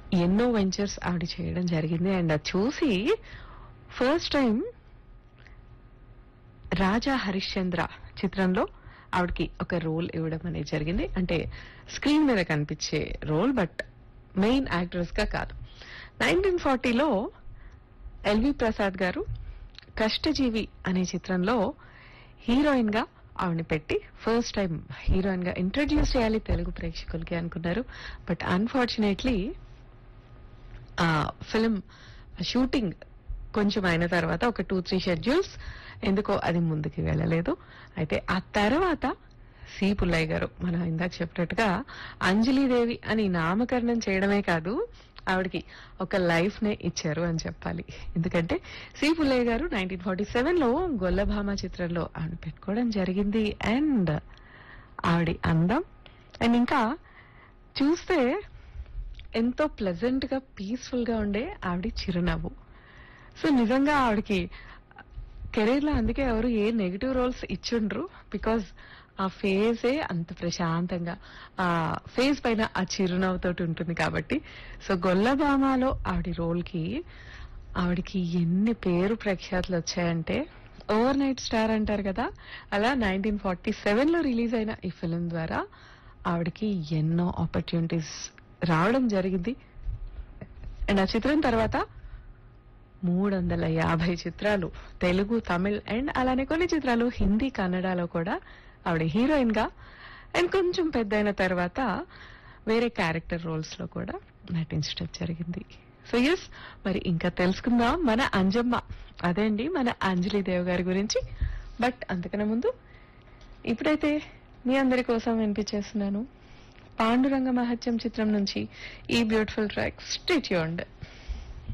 ఎన్నో వెంచర్స్ ఆవిడ చేయడం జరిగింది అండ్ అది చూసి ఫస్ట్ టైం రాజా హరిశ్చంద్ర చిత్రంలో ఆవిడకి ఒక రోల్ ఇవ్వడం అనేది జరిగింది అంటే స్క్రీన్ మీద కనిపించే రోల్ బట్ మెయిన్ యాక్ట్రెస్ గా కాదు నైన్టీన్ ఫార్టీలో ఎల్వి ప్రసాద్ గారు కష్టజీవి అనే చిత్రంలో హీరోయిన్ గా ఆవిడని పెట్టి ఫస్ట్ టైం హీరోయిన్ గా ఇంట్రడ్యూస్ చేయాలి తెలుగు ప్రేక్షకులకి అనుకున్నారు బట్ అన్ఫార్చునేట్లీ ఆ ఫిల్మ్ షూటింగ్ కొంచెం అయిన తర్వాత ఒక టూ త్రీ షెడ్యూల్స్ ఎందుకో అది ముందుకు వెళ్ళలేదు అయితే ఆ తర్వాత సి పుల్లయ్య గారు మనం ఇందాక చెప్పినట్టుగా అంజలీదేవి అని నామకరణం చేయడమే కాదు ఆవిడకి ఒక లైఫ్ నే ఇచ్చారు అని చెప్పాలి ఎందుకంటే సి పుల్లయ్య గారు నైన్టీన్ ఫార్టీ సెవెన్ లో గొల్లభామ చిత్రంలో ఆవిడ పెట్టుకోవడం జరిగింది అండ్ ఆవిడ అందం అండ్ ఇంకా చూస్తే ఎంతో ప్లెజెంట్ గా పీస్ఫుల్ గా ఉండే ఆవిడ చిరునవ్వు సో నిజంగా ఆవిడకి కెరీర్ లో అందుకే ఎవరు ఏ నెగిటివ్ రోల్స్ ఇచ్చుండ్రు బికాజ్ ఆ ఫేసే అంత ప్రశాంతంగా ఆ ఫేస్ పైన ఆ చిరునవ్వుతోటి ఉంటుంది కాబట్టి సో గొల్లభామలో ఆవిడ రోల్ కి ఆవిడకి ఎన్ని పేరు ప్రఖ్యాతులు వచ్చాయంటే ఓవర్ నైట్ స్టార్ అంటారు కదా అలా నైన్టీన్ ఫార్టీ సెవెన్ లో రిలీజ్ అయిన ఈ ఫిలిం ద్వారా ఆవిడకి ఎన్నో ఆపర్చునిటీస్ రావడం జరిగింది అండ్ ఆ చిత్రం తర్వాత మూడు వందల యాభై చిత్రాలు తెలుగు తమిళ్ అండ్ అలానే కొన్ని చిత్రాలు హిందీ కన్నడలో కూడా ఆవిడ హీరోయిన్ గా అండ్ కొంచెం పెద్దయిన తర్వాత వేరే క్యారెక్టర్ రోల్స్ లో కూడా నటించడం జరిగింది సో ఎస్ మరి ఇంకా తెలుసుకుందాం మన అంజమ్మ అదే అండి మన అంజలి దేవ్ గారి గురించి బట్ అంతకన్నా ముందు ఇప్పుడైతే మీ అందరి కోసం వినిపించేస్తున్నాను పాండురంగ మహత్యం చిత్రం నుంచి ఈ బ్యూటిఫుల్ ట్రాక్ స్టేట్యూండ్